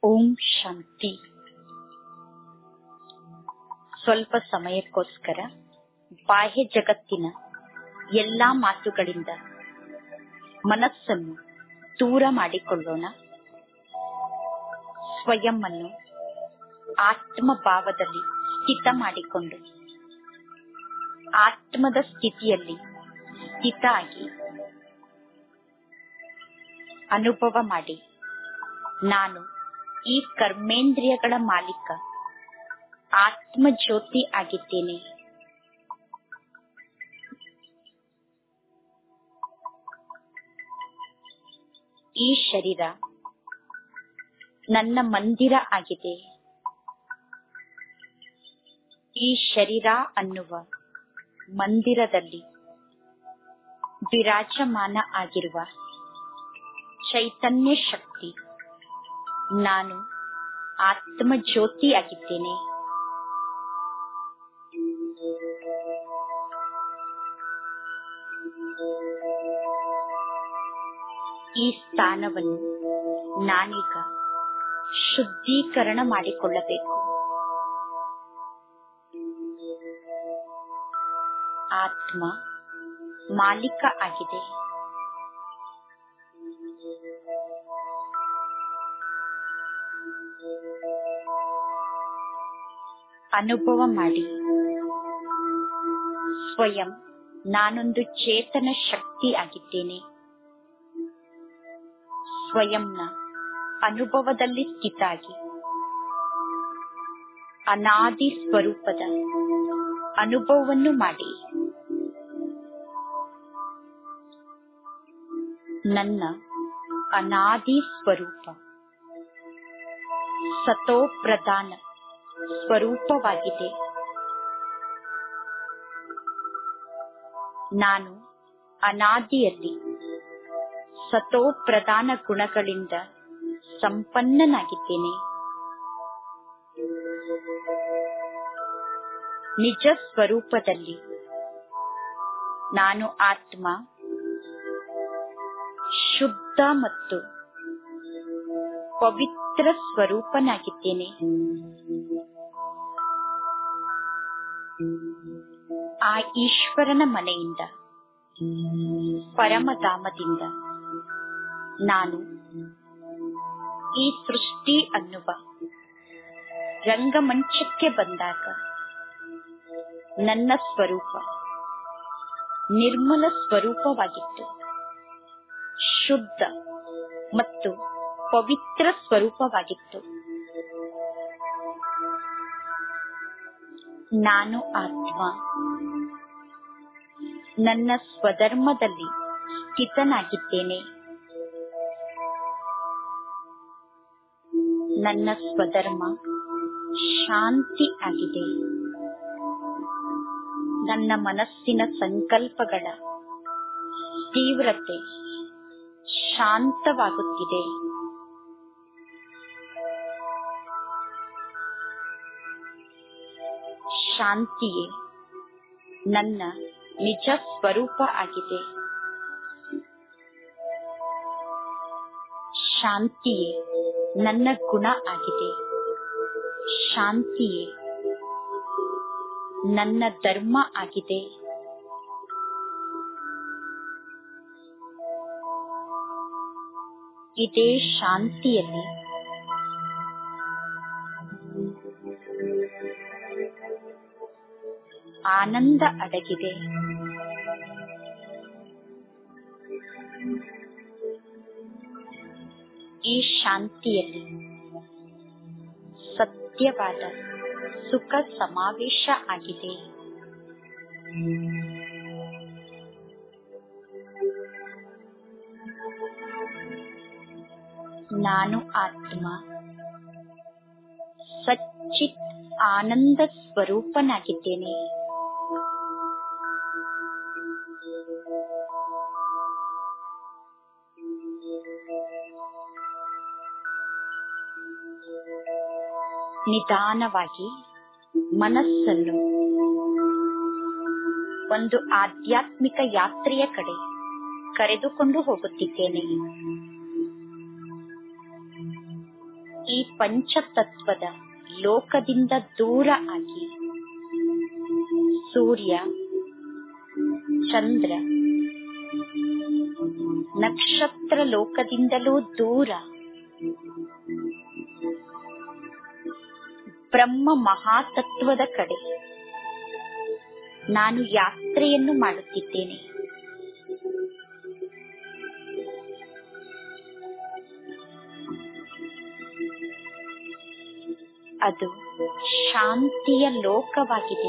ಓಂ ಶಾಂತಿ ಸ್ವಲ್ಪ ಸಮಯಕ್ಕೋಸ್ಕರ ಬಾಹ್ಯ ಜಗತ್ತಿನ ಎಲ್ಲಾ ಮಾತುಗಳಿಂದ ಮನಸ್ಸನ್ನು ದೂರ ಮಾಡಿಕೊಳ್ಳೋಣ ಸ್ವಯಂ ಅನ್ನು ಆತ್ಮ ಭಾವದಲ್ಲಿ ಸ್ಥಿತ ಮಾಡಿಕೊಂಡು ಆತ್ಮದ ಸ್ಥಿತಿಯಲ್ಲಿ ಸ್ಥಿತ ಆಗಿ ಅನುಭವ ಮಾಡಿ ನಾನು ಈ ಕರ್ಮೇಂದ್ರಿಯಗಳ ಮಾಲೀಕ ಆತ್ಮ ಜ್ಯೋತಿ ಆಗಿದ್ದೇನೆ ಈ ಶರೀರ ನನ್ನ ಮಂದಿರ ಆಗಿದೆ ಈ ಶರೀರ ಅನ್ನುವ ಮಂದಿರದಲ್ಲಿ ವಿರಾಜಮಾನ ಆಗಿರುವ ಚೈತನ್ಯ ಶಕ್ತಿ ನಾನು ಆತ್ಮ ಜ್ಯೋತಿ ಆಗಿದ್ದೇನೆ ಈ ಸ್ಥಾನವನ್ನು ನಾನೀಗ ಶುದ್ಧೀಕರಣ ಮಾಡಿಕೊಳ್ಳಬೇಕು ಆತ್ಮ ಮಾಲೀಕ ಆಗಿದೆ ಅನುಭವ ಮಾಡಿ ಸ್ವಯಂ ನಾನೊಂದು ಚೇತನ ಶಕ್ತಿ ಆಗಿದ್ದೇನೆ ಸ್ವಯಂನ ಅನುಭವದಲ್ಲಿ ಸ್ಥಿತಾಗಿ ಅನಾದಿ ಸ್ವರೂಪದ ಅನುಭವವನ್ನು ಮಾಡಿ ನನ್ನ ಅನಾದಿ ಸ್ವರೂಪ ಸತೋ ಪ್ರಧಾನ ಸ್ವರೂಪವಾಗಿದೆ ನಾನು ಅನಾದಿಯಲ್ಲಿ ಸತೋ ಪ್ರಧಾನ ಗುಣಗಳಿಂದ ಸಂಪನ್ನನಾಗಿದ್ದೇನೆ ನಿಜ ಸ್ವರೂಪದಲ್ಲಿ ನಾನು ಆತ್ಮ ಶುದ್ಧ ಮತ್ತು ಪವಿತ್ರ ಸ್ವರೂಪನಾಗಿದ್ದೇನೆ ಆ ಈಶ್ವರನ ಮನೆಯಿಂದ ಪರಮಧಾಮದಿಂದ ನಾನು ಈ ಸೃಷ್ಟಿ ಅನ್ನುವ ರಂಗಮಂಚಕ್ಕೆ ಬಂದಾಗ ನನ್ನ ಸ್ವರೂಪ ನಿರ್ಮಲ ಸ್ವರೂಪವಾಗಿತ್ತು ಶುದ್ಧ ಮತ್ತು ಪವಿತ್ರ ಸ್ವರೂಪವಾಗಿತ್ತು ನಾನು ಆತ್ಮ ನನ್ನ ಸ್ವಧರ್ಮದಲ್ಲಿ ಸ್ಥಿತನಾಗಿದ್ದೇನೆ ನನ್ನ ಸ್ವಧರ್ಮ ಶಾಂತಿ ಆಗಿದೆ ನನ್ನ ಮನಸ್ಸಿನ ಸಂಕಲ್ಪಗಳ ತೀವ್ರತೆ ಶಾಂತವಾಗುತ್ತಿದೆ ಶಾಂತಿಯೇ ನನ್ನ ನಿಜ ಸ್ವರೂಪ ಆಗಿದೆ ಶಾಂತಿಯೇ ನನ್ನ ಗುಣ ಆಗಿದೆ ಶಾಂತಿಯೇ ನನ್ನ ಧರ್ಮ ಆಗಿದೆ ಇದೇ ಶಾಂತಿಯಲ್ಲಿ ಆನಂದ ಅಡಗಿದೆ ಈ ಶಾಂತಿಯಲ್ಲಿ ಸತ್ಯವಾದ ಸುಖ ಸಮಾವೇಶ ಆಗಿದೆ ನಾನು ಆತ್ಮ ಸಚ್ಚಿತ್ ಆನಂದ ಸ್ವರೂಪನಾಗಿದ್ದೇನೆ ನಿಧಾನವಾಗಿ ಮನಸ್ಸನ್ನು ಒಂದು ಆಧ್ಯಾತ್ಮಿಕ ಯಾತ್ರೆಯ ಕಡೆ ಕರೆದುಕೊಂಡು ಹೋಗುತ್ತಿದ್ದೇನೆ ಈ ಪಂಚತತ್ವದ ಲೋಕದಿಂದ ದೂರ ಆಗಿ ಸೂರ್ಯ ಚಂದ್ರ ನಕ್ಷತ್ರ ಲೋಕದಿಂದಲೂ ದೂರ ಬ್ರಹ್ಮ ಮಹಾತತ್ವದ ಕಡೆ ನಾನು ಯಾತ್ರೆಯನ್ನು ಮಾಡುತ್ತಿದ್ದೇನೆ ಅದು ಶಾಂತಿಯ ಲೋಕವಾಗಿದೆ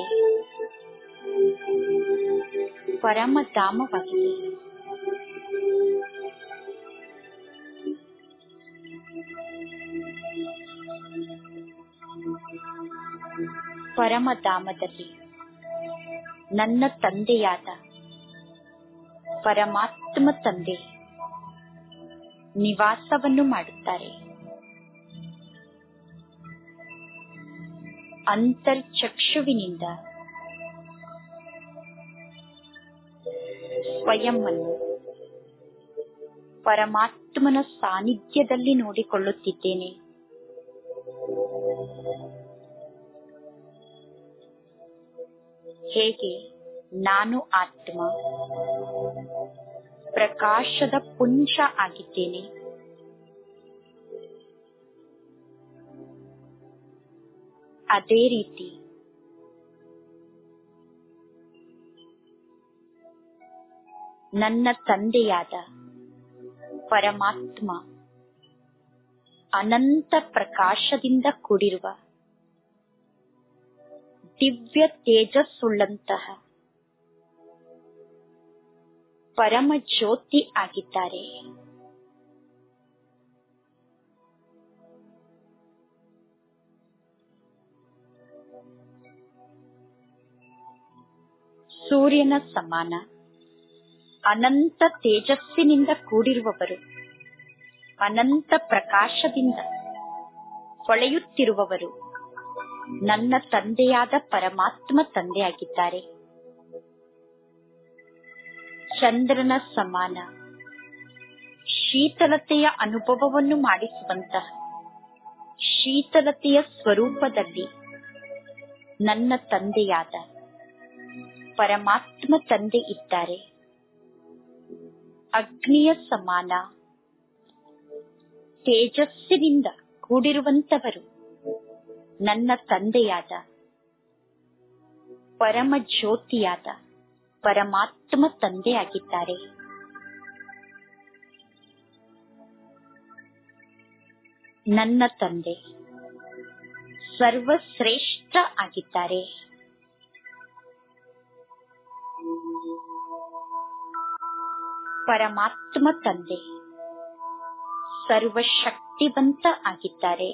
ಪರಮಧಾಮವಾಗಿದೆ ಪರಮಧಾಮದಲ್ಲಿ ನನ್ನ ತಂದೆಯಾದ ಪರಮಾತ್ಮ ತಂದೆ ನಿವಾಸವನ್ನು ಮಾಡುತ್ತಾರೆ ಅಂತರ್ಚಕ್ಷುವಿನಿಂದ ಸ್ವಯಂ ಅನ್ನು ಪರಮಾತ್ಮನ ಸಾನ್ನಿಧ್ಯದಲ್ಲಿ ನೋಡಿಕೊಳ್ಳುತ್ತಿದ್ದೇನೆ ಹೇಗೆ ನಾನು ಆತ್ಮ ಪ್ರಕಾಶದ ಪುಂಜ ಆಗಿದ್ದೇನೆ ಅದೇ ರೀತಿ ನನ್ನ ತಂದೆಯಾದ ಪರಮಾತ್ಮ ಅನಂತ ಪ್ರಕಾಶದಿಂದ ಕೂಡಿರುವ ದಿವ್ಯ ತೇಜಸ್ಸುಳ್ಳಂತಹ ಪರಮ ಜ್ಯೋತಿ ಆಗಿದ್ದಾರೆ ಸೂರ್ಯನ ಸಮಾನ ಅನಂತ ತೇಜಸ್ಸಿನಿಂದ ಕೂಡಿರುವವರು ಅನಂತ ಪ್ರಕಾಶದಿಂದ ಹೊಳೆಯುತ್ತಿರುವವರು ನನ್ನ ತಂದೆಯಾದ ಪರಮಾತ್ಮ ತಂದೆಯಾಗಿದ್ದಾರೆ ಚಂದ್ರನ ಸಮಾನ ಶೀತಲತೆಯ ಅನುಭವವನ್ನು ಮಾಡಿಸುವಂತಹ ಶೀತಲತೆಯ ಸ್ವರೂಪದಲ್ಲಿ ನನ್ನ ತಂದೆಯಾದ ಪರಮಾತ್ಮ ತಂದೆ ಇದ್ದಾರೆ ಅಗ್ನಿಯ ಸಮಾನ ತೇಜಸ್ಸಿನಿಂದ ಕೂಡಿರುವಂತವರು ನನ್ನ ತಂದೆಯಾದ ಪರಮ ಜ್ಯೋತಿಯಾದ ಪರಮಾತ್ಮ ತಂದೆಯಾಗಿದ್ದಾರೆ ನನ್ನ ತಂದೆ ಸರ್ವಶ್ರೇಷ್ಠ ಆಗಿದ್ದಾರೆ ಪರಮಾತ್ಮ ತಂದೆ ಸರ್ವಶಕ್ತಿವಂತ ಆಗಿದ್ದಾರೆ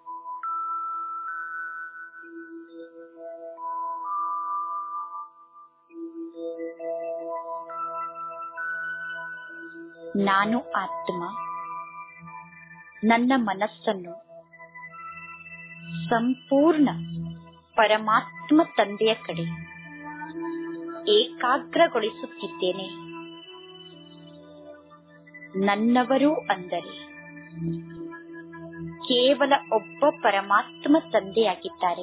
ನಾನು ಆತ್ಮ ನನ್ನ ಮನಸ್ಸನ್ನು ಸಂಪೂರ್ಣ ಪರಮಾತ್ಮ ತಂದೆಯ ಕಡೆ ಏಕಾಗ್ರಗೊಳಿಸುತ್ತಿದ್ದೇನೆ ನನ್ನವರು ಅಂದರೆ ಕೇವಲ ಒಬ್ಬ ಪರಮಾತ್ಮ ತಂದೆಯಾಗಿದ್ದಾರೆ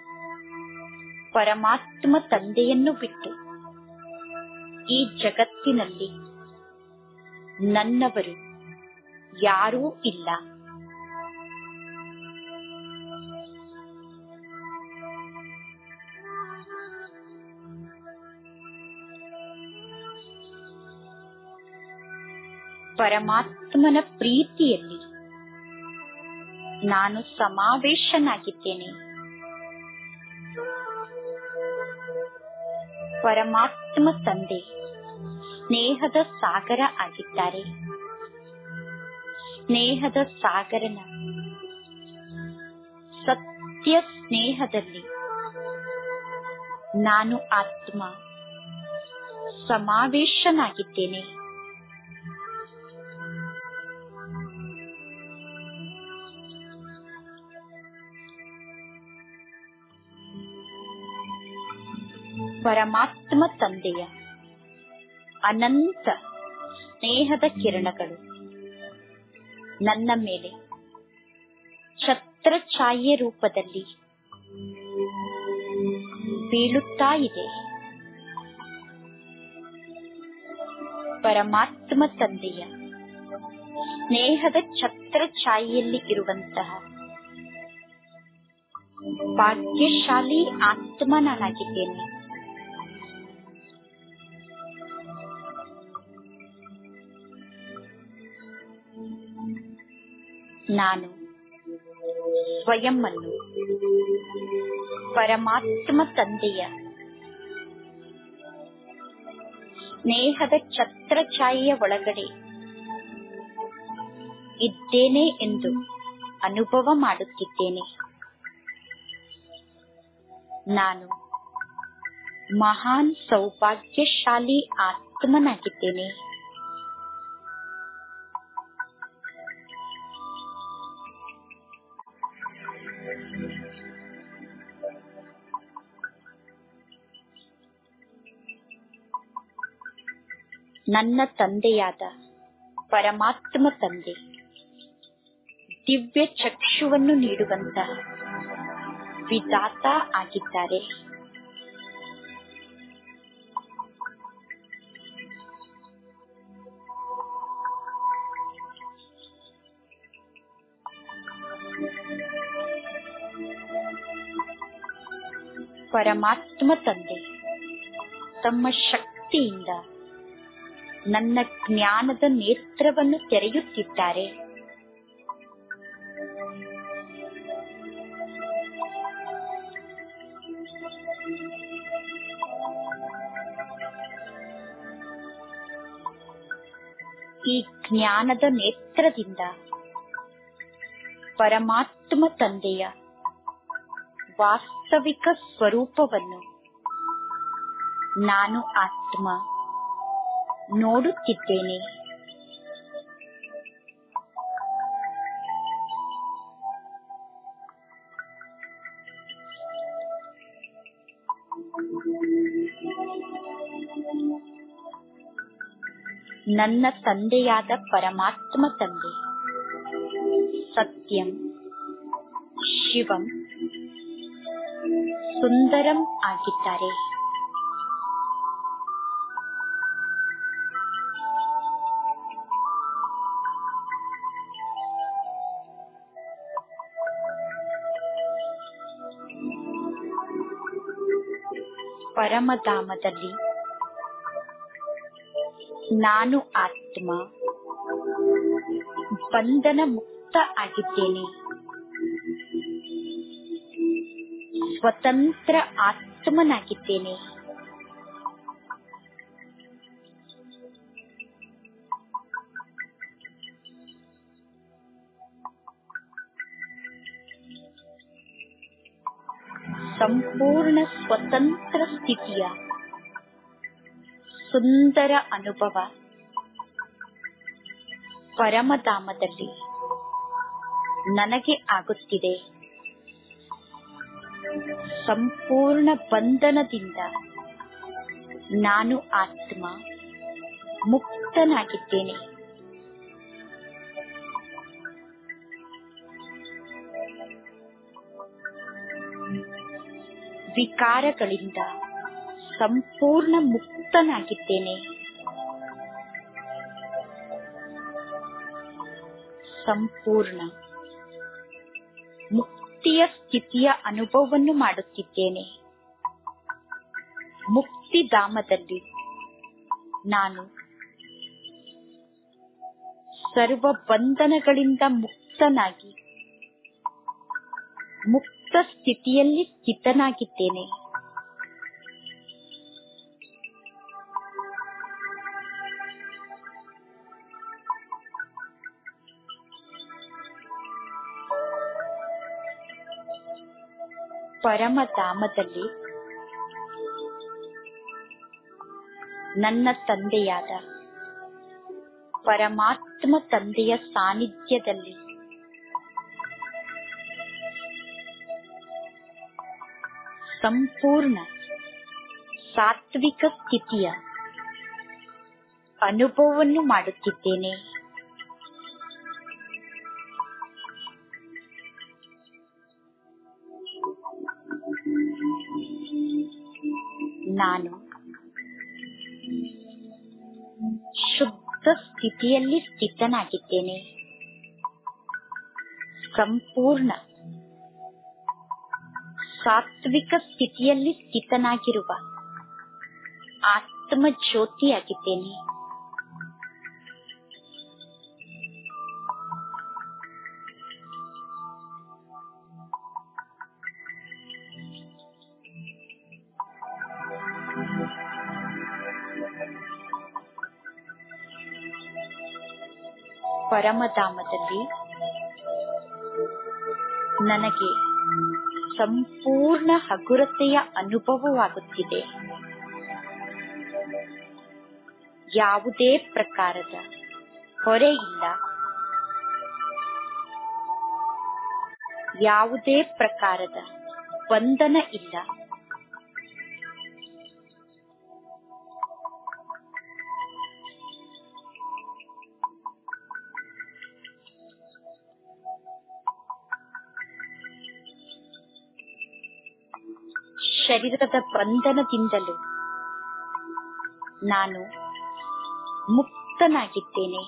ಪರಮಾತ್ಮ ತಂದೆಯನ್ನು ಬಿಟ್ಟು ಈ ಜಗತ್ತಿನಲ್ಲಿ ನನ್ನವರು ಯಾರೂ ಇಲ್ಲ ಪರಮಾತ್ಮನ ಪ್ರೀತಿಯಲ್ಲಿ ನಾನು ಸಮಾವೇಶನಾಗಿದ್ದೇನೆ ಪರಮಾತ್ಮ ತಂದೆ ಸ್ನೇಹದ ಸಾಗರ ಆಗಿದ್ದಾರೆ ಸ್ನೇಹದ ಸಾಗರನ ಸತ್ಯ ಸ್ನೇಹದಲ್ಲಿ ನಾನು ಆತ್ಮ ಸಮಾವೇಶನಾಗಿದ್ದೇನೆ ಪರಮಾತ್ಮ ತಂದೆಯ ಅನಂತ ಸ್ನೇಹದ ಕಿರಣಗಳು ನನ್ನ ಮೇಲೆ ಛತ್ರಛಾಯೆ ರೂಪದಲ್ಲಿ ಬೀಳುತ್ತಾ ಇದೆ ಪರಮಾತ್ಮ ತಂದೆಯ ಸ್ನೇಹದ ಛತ್ರಛಾಯೆಯಲ್ಲಿ ಇರುವಂತಹ ಭಾಗ್ಯಶಾಲಿ ಆತ್ಮ ನಾನಾಗಿದ್ದೇನೆ ನಾನು ಸ್ವಯಂ ಅನ್ನು ಪರಮಾತ್ಮ ತಂದೆಯ ಸ್ನೇಹದ ಛತ್ರಛಾಯೆಯ ಒಳಗಡೆ ಇದ್ದೇನೆ ಎಂದು ಅನುಭವ ಮಾಡುತ್ತಿದ್ದೇನೆ ನಾನು ಮಹಾನ್ ಸೌಭಾಗ್ಯಶಾಲಿ ಆತ್ಮನಾಗಿದ್ದೇನೆ ನನ್ನ ತಂದೆಯಾದ ಪರಮಾತ್ಮ ತಂದೆ ದಿವ್ಯ ಚಕ್ಷುವನ್ನು ನೀಡುವಂತಹ ವಿಧಾತ ಆಗಿದ್ದಾರೆ ಪರಮಾತ್ಮ ತಂದೆ ತಮ್ಮ ಶಕ್ತಿಯಿಂದ ನನ್ನ ಜ್ಞಾನದ ನೇತ್ರವನ್ನು ತೆರೆಯುತ್ತಿದ್ದಾರೆ ಈ ಜ್ಞಾನದ ನೇತ್ರದಿಂದ ಪರಮಾತ್ಮ ತಂದೆಯ ವಾಸ್ತವಿಕ ಸ್ವರೂಪವನ್ನು ನಾನು ಆತ್ಮ ನೋಡುತ್ತಿದ್ದೇನೆ ನನ್ನ ತಂದೆಯಾದ ಪರಮಾತ್ಮ ತಂದೆ ಸತ್ಯಂ ಶಿವಂ ಸುಂದರಂ ಆಗಿದ್ದಾರೆ ಪರಮಧಾಮದಲ್ಲಿ ನಾನು ಆತ್ಮ ಬಂಧನ ಮುಕ್ತ ಆಗಿದ್ದೇನೆ ಸ್ವತಂತ್ರ ಆತ್ಮನಾಗಿದ್ದೇನೆ ಸಂಪೂರ್ಣ ಸ್ವತಂತ್ರ ಸ್ಥಿತಿಯ ಸುಂದರ ಅನುಭವ ಪರಮಧಾಮದಲ್ಲಿ ನನಗೆ ಆಗುತ್ತಿದೆ ಸಂಪೂರ್ಣ ಬಂಧನದಿಂದ ನಾನು ಆತ್ಮ ಮುಕ್ತನಾಗಿದ್ದೇನೆ ವಿಕಾರಗಳಿಂದ ಸಂಪೂರ್ಣ ಮುಕ್ತನಾಗಿದ್ದೇನೆ ಸಂಪೂರ್ಣ ಮುಕ್ತಿಯ ಸ್ಥಿತಿಯ ಅನುಭವವನ್ನು ಮಾಡುತ್ತಿದ್ದೇನೆ ಮುಕ್ತಿಧಾಮದಲ್ಲಿ ನಾನು ಸರ್ವ ಬಂಧನಗಳಿಂದ ಮುಕ್ತನಾಗಿ ಮುಕ್ತ ಸ್ಥಿತಿಯಲ್ಲಿ ಸ್ಥಿತನಾಗಿದ್ದೇನೆ ಪರಮಧಾಮದಲ್ಲಿ ನನ್ನ ತಂದೆಯಾದ ಪರಮಾತ್ಮ ತಂದೆಯ ಸಾನ್ನಿಧ್ಯದಲ್ಲಿ ಸಂಪೂರ್ಣ ಸಾತ್ವಿಕ ಸ್ಥಿತಿಯ ಅನುಭವವನ್ನು ಮಾಡುತ್ತಿದ್ದೇನೆ ನಾನು ಶುದ್ಧ ಸ್ಥಿತಿಯಲ್ಲಿ ಸ್ಥಿತನಾಗಿದ್ದೇನೆ ಸಂಪೂರ್ಣ ಸಾತ್ವಿಕ ಸ್ಥಿತಿಯಲ್ಲಿ ಸ್ಥಿತನಾಗಿರುವ ಆತ್ಮ ಜ್ಯೋತಿಯಾಗಿದ್ದೇನೆ ಪರಮಧಾಮದಲ್ಲಿ ನನಗೆ ಸಂಪೂರ್ಣ ಹಗುರತೆಯ ಅನುಭವವಾಗುತ್ತಿದೆ ಯಾವುದೇ ಪ್ರಕಾರದ ಹೊರೆ ಇಲ್ಲ ಯಾವುದೇ ಪ್ರಕಾರದ ಬಂಧನ ಇಲ್ಲ ಶರೀರದ ಬಂಧನದಿಂದಲೂ ನಾನು ಮುಕ್ತನಾಗಿದ್ದೇನೆ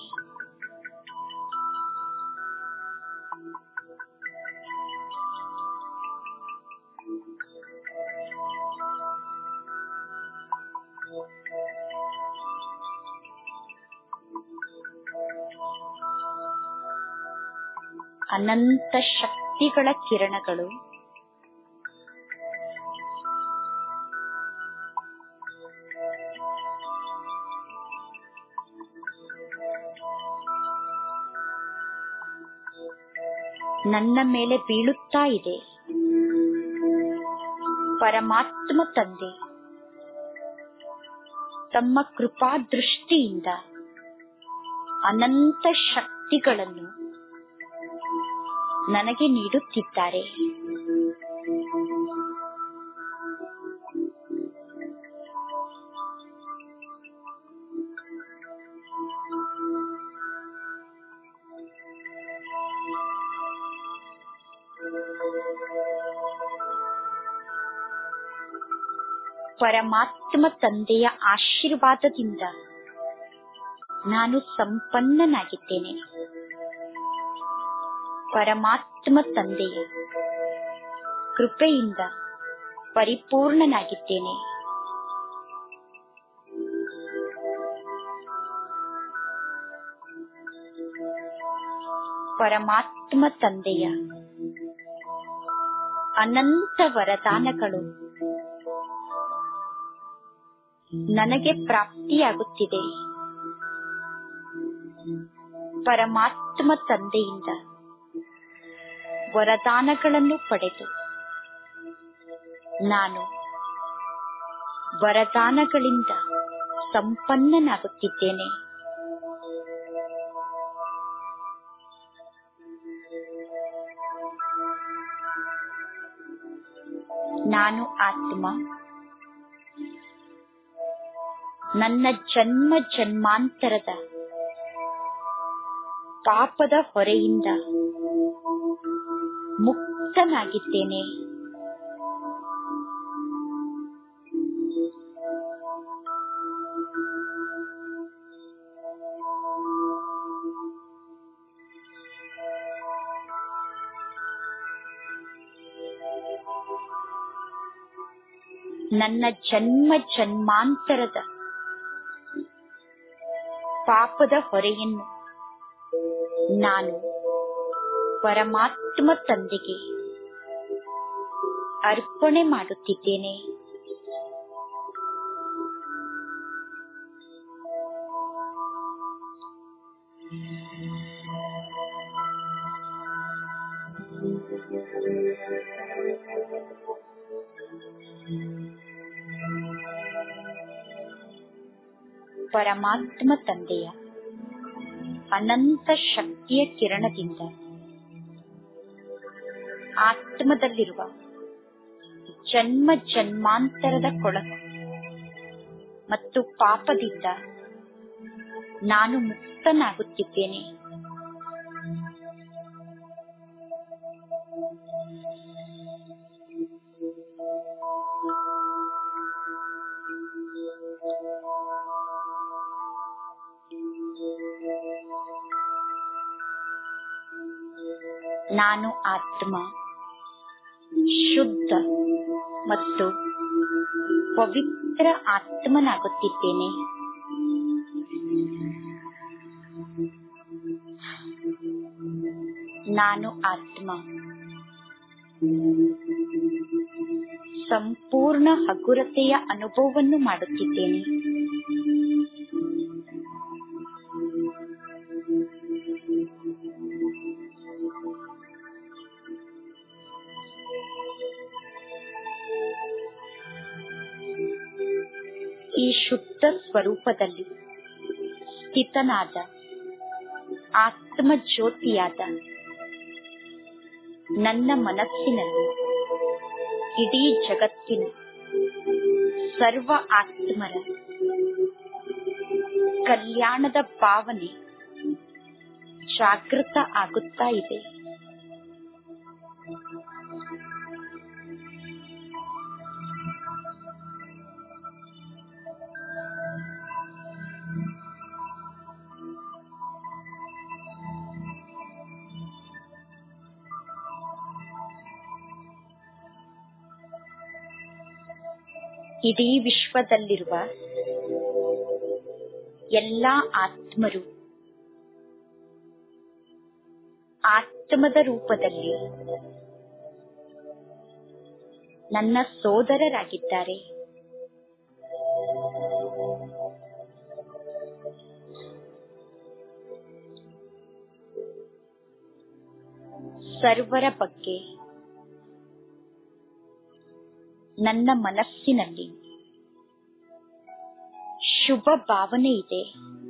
ಅನಂತ ಶಕ್ತಿಗಳ ಕಿರಣಗಳು ನನ್ನ ಮೇಲೆ ಬೀಳುತ್ತಾ ಇದೆ ಪರಮಾತ್ಮ ತಂದೆ ತಮ್ಮ ಕೃಪಾ ದೃಷ್ಟಿಯಿಂದ ಅನಂತ ಶಕ್ತಿಗಳನ್ನು ನನಗೆ ನೀಡುತ್ತಿದ್ದಾರೆ ಪರಮಾತ್ಮ ತಂದೆಯ ಆಶೀರ್ವಾದದಿಂದ ನಾನು ಸಂಪನ್ನನಾಗಿದ್ದೇನೆ ಪರಮಾತ್ಮ ತಂದೆಯ ಕೃಪೆಯಿಂದ ಪರಿಪೂರ್ಣನಾಗಿದ್ದೇನೆ ಪರಮಾತ್ಮ ತಂದೆಯ ಅನಂತ ವರದಾನಗಳು ನನಗೆ ಪ್ರಾಪ್ತಿಯಾಗುತ್ತಿದೆ ಪರಮಾತ್ಮ ತಂದೆಯಿಂದ ವರದಾನಗಳನ್ನು ಪಡೆದು ನಾನು ವರದಾನಗಳಿಂದ ಸಂಪನ್ನನಾಗುತ್ತಿದ್ದೇನೆ ನಾನು ಆತ್ಮ ನನ್ನ ಜನ್ಮ ಜನ್ಮಾಂತರದ ಪಾಪದ ಹೊರೆಯಿಂದ ಮುಕ್ತನಾಗಿದ್ದೇನೆ ನನ್ನ ಜನ್ಮ ಜನ್ಮಾಂತರದ ಪಾಪದ ಹೊರೆಯನ್ನು ನಾನು ಪರಮಾತ್ಮ ತಂದೆಗೆ ಅರ್ಪಣೆ ಮಾಡುತ್ತಿದ್ದೇನೆ ಪರಮಾತ್ಮ ತಂದೆಯ ಅನಂತ ಶಕ್ತಿಯ ಕಿರಣದಿಂದ ಆತ್ಮದಲ್ಲಿರುವ ಜನ್ಮ ಜನ್ಮಾಂತರದ ಕೊಳಕು ಮತ್ತು ಪಾಪದಿಂದ ನಾನು ಮುಕ್ತನಾಗುತ್ತಿದ್ದೇನೆ ನಾನು ಆತ್ಮ ಶುದ್ಧ ಮತ್ತು ಪವಿತ್ರ ಆತ್ಮನಾಗುತ್ತಿದ್ದೇನೆ ನಾನು ಆತ್ಮ ಸಂಪೂರ್ಣ ಹಗುರತೆಯ ಅನುಭವವನ್ನು ಮಾಡುತ್ತಿದ್ದೇನೆ ಈ ಶುದ್ಧ ಸ್ವರೂಪದಲ್ಲಿ ಸ್ಥಿತನಾದ ಆತ್ಮ ಜ್ಯೋತಿಯಾದ ನನ್ನ ಮನಸ್ಸಿನಲ್ಲಿ ಇಡೀ ಜಗತ್ತಿನ ಸರ್ವ ಆತ್ಮರ ಕಲ್ಯಾಣದ ಭಾವನೆ ಜಾಗೃತ ಆಗುತ್ತಾ ಇದೆ ಇಡೀ ವಿಶ್ವದಲ್ಲಿರುವ ಎಲ್ಲಾ ಆತ್ಮರು ಆತ್ಮದ ರೂಪದಲ್ಲಿ ನನ್ನ ಸೋದರರಾಗಿದ್ದಾರೆ ಸರ್ವರ ಬಗ್ಗೆ ನನ್ನ ಮನಸ್ಸಿನಲ್ಲಿ ಶುಭ ಭಾವನೆ ಇದೆ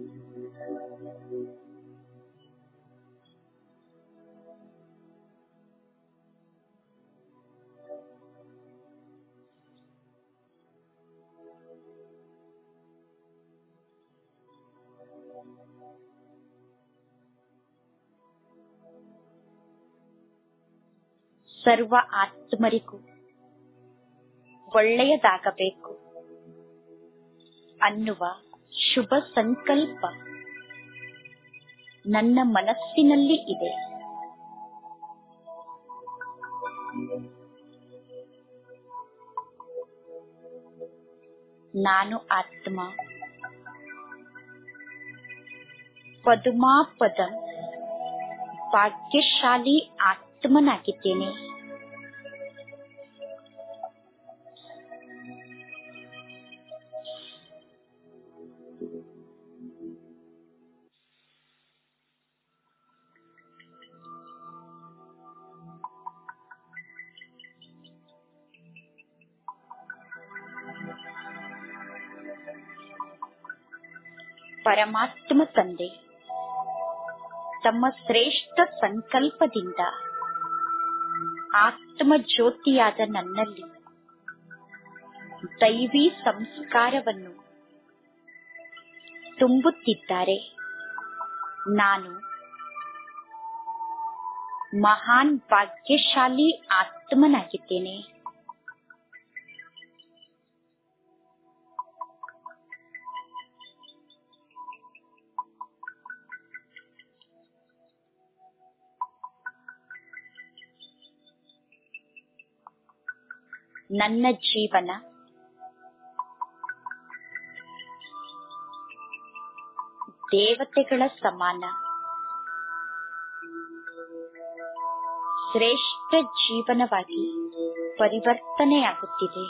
ಸರ್ವ ಆತ್ಮರಿಗೂ ಒಳ್ಳೆಯದಾಗಬೇಕು ಅನ್ನುವ ಶುಭ ಸಂಕಲ್ಪ ನನ್ನ ಮನಸ್ಸಿನಲ್ಲಿ ಇದೆ ನಾನು ಆತ್ಮ ಪದುಮಾಪದ ಭಾಗ್ಯಶಾಲಿ ಆತ್ಮನಾಗಿದ್ದೇನೆ ಪರಮಾತ್ಮ ತಂದೆ ತಮ್ಮ ಶ್ರೇಷ್ಠ ಸಂಕಲ್ಪದಿಂದ ಆತ್ಮ ಜ್ಯೋತಿಯಾದ ನನ್ನಲ್ಲಿ ದೈವಿ ಸಂಸ್ಕಾರವನ್ನು ತುಂಬುತ್ತಿದ್ದಾರೆ ನಾನು ಮಹಾನ್ ಭಾಗ್ಯಶಾಲಿ ಆತ್ಮನಾಗಿದ್ದೇನೆ ನನ್ನ ಜೀವನ ದೇವತೆಗಳ ಸಮಾನ ಶ್ರೇಷ್ಠ ಜೀವನವಾಗಿ ಪರಿವರ್ತನೆಯಾಗುತ್ತಿದೆ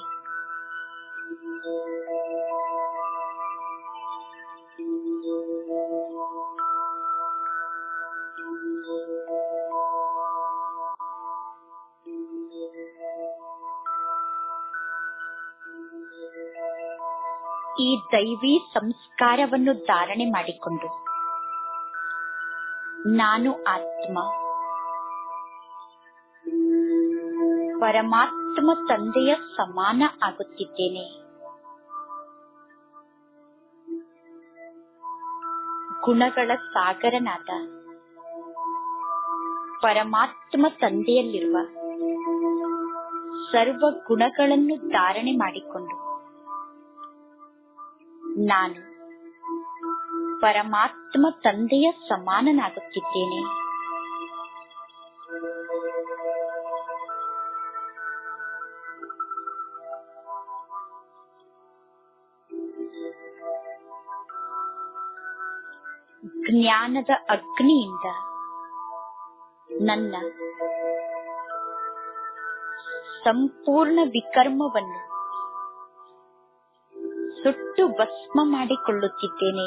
ಈ ದೈವಿ ಸಂಸ್ಕಾರವನ್ನು ಧಾರಣೆ ಮಾಡಿಕೊಂಡು ನಾನು ಆತ್ಮ ಪರಮಾತ್ಮ ತಂದೆಯ ಸಮಾನ ಆಗುತ್ತಿದ್ದೇನೆ ಗುಣಗಳ ಸಾಗರನಾದ ಪರಮಾತ್ಮ ತಂದೆಯಲ್ಲಿರುವ ಸರ್ವ ಗುಣಗಳನ್ನು ಧಾರಣೆ ಮಾಡಿಕೊಂಡು ನಾನು ಪರಮಾತ್ಮ ತಂದೆಯ ಸಮಾನನಾಗುತ್ತಿದ್ದೇನೆ ಜ್ಞಾನದ ಅಗ್ನಿಯಿಂದ ನನ್ನ ಸಂಪೂರ್ಣ ವಿಕರ್ಮವನ್ನು ಸುಟ್ಟು ಭಸ್ಮ ಮಾಡಿಕೊಳ್ಳುತ್ತಿದ್ದೇನೆ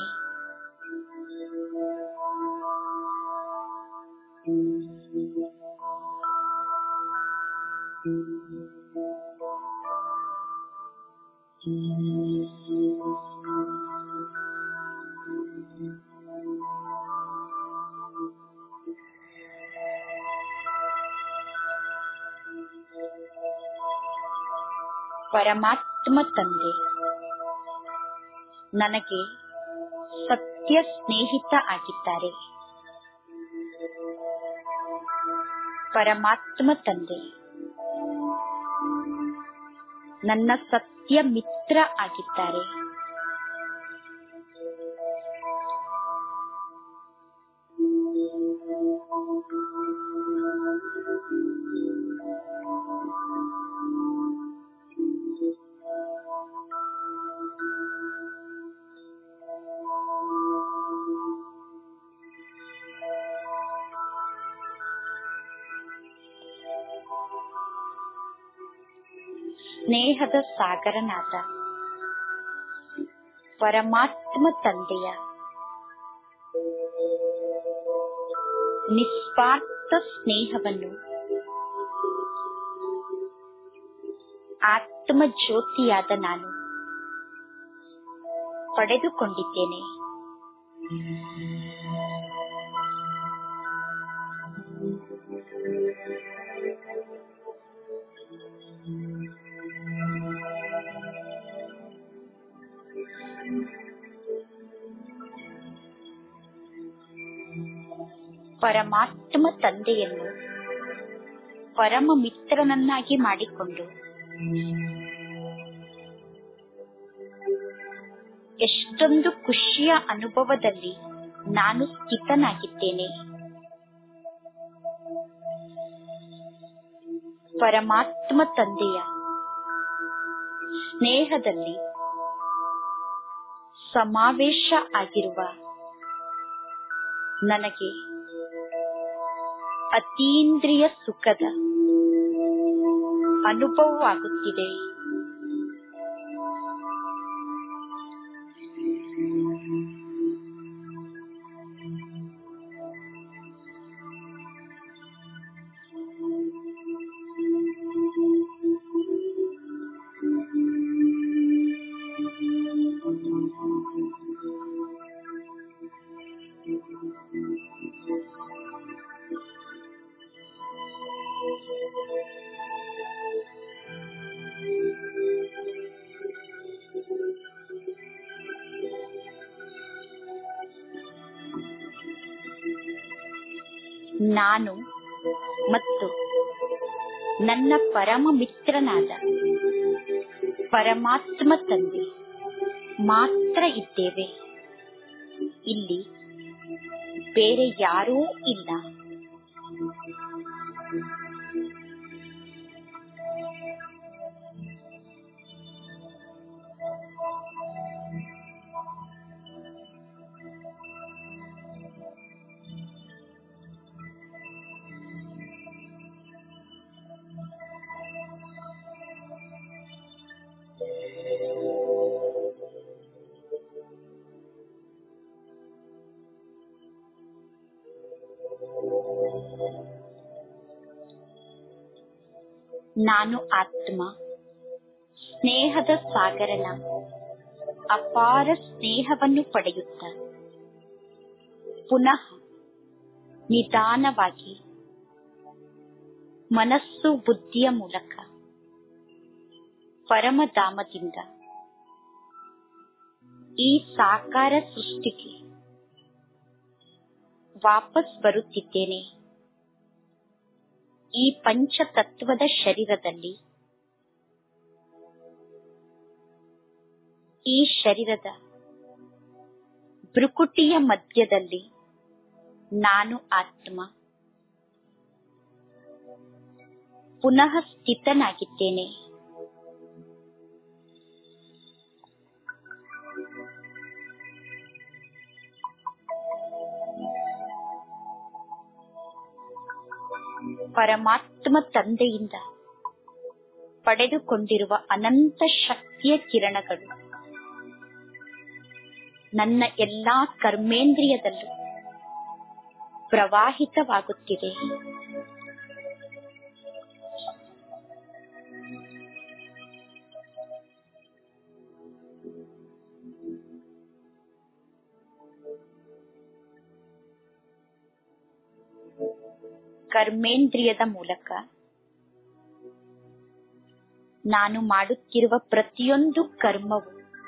ಪರಮಾತ್ಮ ತಂದೆ ನನಗೆ ಸತ್ಯ ಸ್ನೇಹಿತ ಆಗಿದ್ದಾರೆ ಪರಮಾತ್ಮ ತಂದೆ ನನ್ನ ಸತ್ಯ ಮಿತ್ರ ಆಗಿದ್ದಾರೆ ಸ್ನೇಹದ ಸಾಗರನಾದ ಪರಮಾತ್ಮ ತಂದೆಯ ನಿಸ್ವಾರ್ಥ ಸ್ನೇಹವನ್ನು ಆತ್ಮ ಜ್ಯೋತಿಯಾದ ನಾನು ಪಡೆದುಕೊಂಡಿದ್ದೇನೆ ಪರಮಾತ್ಮ ತಂದೆಯನ್ನು ಪರಮ ಮಿತ್ರನನ್ನಾಗಿ ಮಾಡಿಕೊಂಡು ಎಷ್ಟೊಂದು ಖುಷಿಯ ಅನುಭವದಲ್ಲಿ ನಾನು ಸ್ಥಿತನಾಗಿದ್ದೇನೆ ಪರಮಾತ್ಮ ತಂದೆಯ ಸ್ನೇಹದಲ್ಲಿ ಸಮಾವೇಶ ಆಗಿರುವ ನನಗೆ ಅತೀಂದ್ರಿಯ ಸುಖದ ಅನುಭವವಾಗುತ್ತಿದೆ ನಾನು ಮತ್ತು ನನ್ನ ಪರಮ ಮಿತ್ರನಾದ ಪರಮಾತ್ಮ ತಂದೆ ಮಾತ್ರ ಇದ್ದೇವೆ ಇಲ್ಲಿ ಬೇರೆ ಯಾರೂ ಇಲ್ಲ ನಾನು ಆತ್ಮ ಸ್ನೇಹದ ಸಾಗರನ ಅಪಾರ ಸ್ನೇಹವನ್ನು ಪಡೆಯುತ್ತ ಪುನಃ ನಿಧಾನವಾಗಿ ಮನಸ್ಸು ಬುದ್ಧಿಯ ಮೂಲಕ ಪರಮಧಾಮದಿಂದ ಈ ಸಾಕಾರ ಸೃಷ್ಟಿಗೆ ವಾಪಸ್ ಬರುತ್ತಿದ್ದೇನೆ ಈ ಪಂಚತತ್ವದ ಶರೀರದಲ್ಲಿ ಈ ಶರೀರದ ಭ್ರುಕುಟಿಯ ಮಧ್ಯದಲ್ಲಿ ನಾನು ಆತ್ಮ ಪುನಃ ಸ್ಥಿತನಾಗಿದ್ದೇನೆ ಪರಮಾತ್ಮ ತಂದೆಯಿಂದ ಪಡೆದುಕೊಂಡಿರುವ ಅನಂತ ಶಕ್ತಿಯ ಕಿರಣಗಳು ನನ್ನ ಎಲ್ಲಾ ಕರ್ಮೇಂದ್ರಿಯದಲ್ಲೂ ಪ್ರವಾಹಿತವಾಗುತ್ತಿದೆ ಕರ್ಮೇಂದ್ರಿಯದ ಮೂಲಕ ನಾನು ಮಾಡುತ್ತಿರುವ ಪ್ರತಿಯೊಂದು ಕರ್ಮವು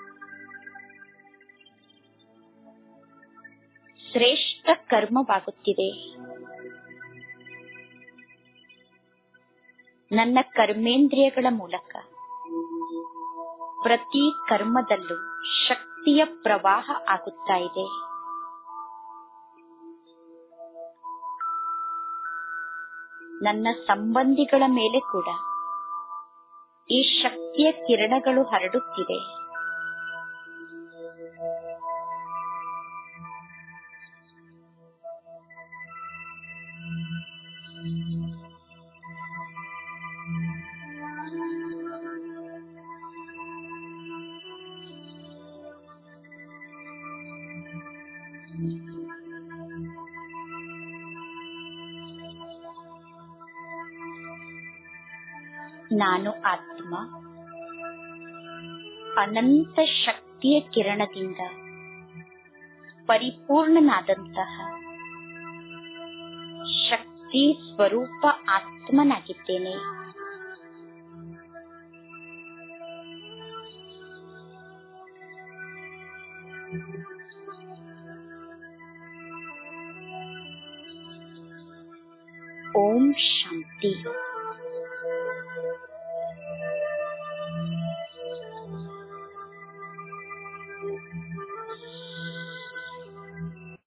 ಶ್ರೇಷ್ಠ ಕರ್ಮವಾಗುತ್ತಿದೆ ನನ್ನ ಕರ್ಮೇಂದ್ರಿಯಗಳ ಮೂಲಕ ಪ್ರತಿ ಕರ್ಮದಲ್ಲೂ ಶಕ್ತಿಯ ಪ್ರವಾಹ ಆಗುತ್ತಾ ಇದೆ ನನ್ನ ಸಂಬಂಧಿಗಳ ಮೇಲೆ ಕೂಡ ಈ ಶಕ್ತಿಯ ಕಿರಣಗಳು ಹರಡುತ್ತಿದೆ ನಾನು ಆತ್ಮ ಅನಂತ ಶಕ್ತಿಯ ಕಿರಣದಿಂದ ಪರಿಪೂರ್ಣನಾದಂತಹ ಶಕ್ತಿ ಸ್ವರೂಪ ಆತ್ಮನಾಗಿದ್ದೇನೆ ಓಂ ಶಾಂತಿ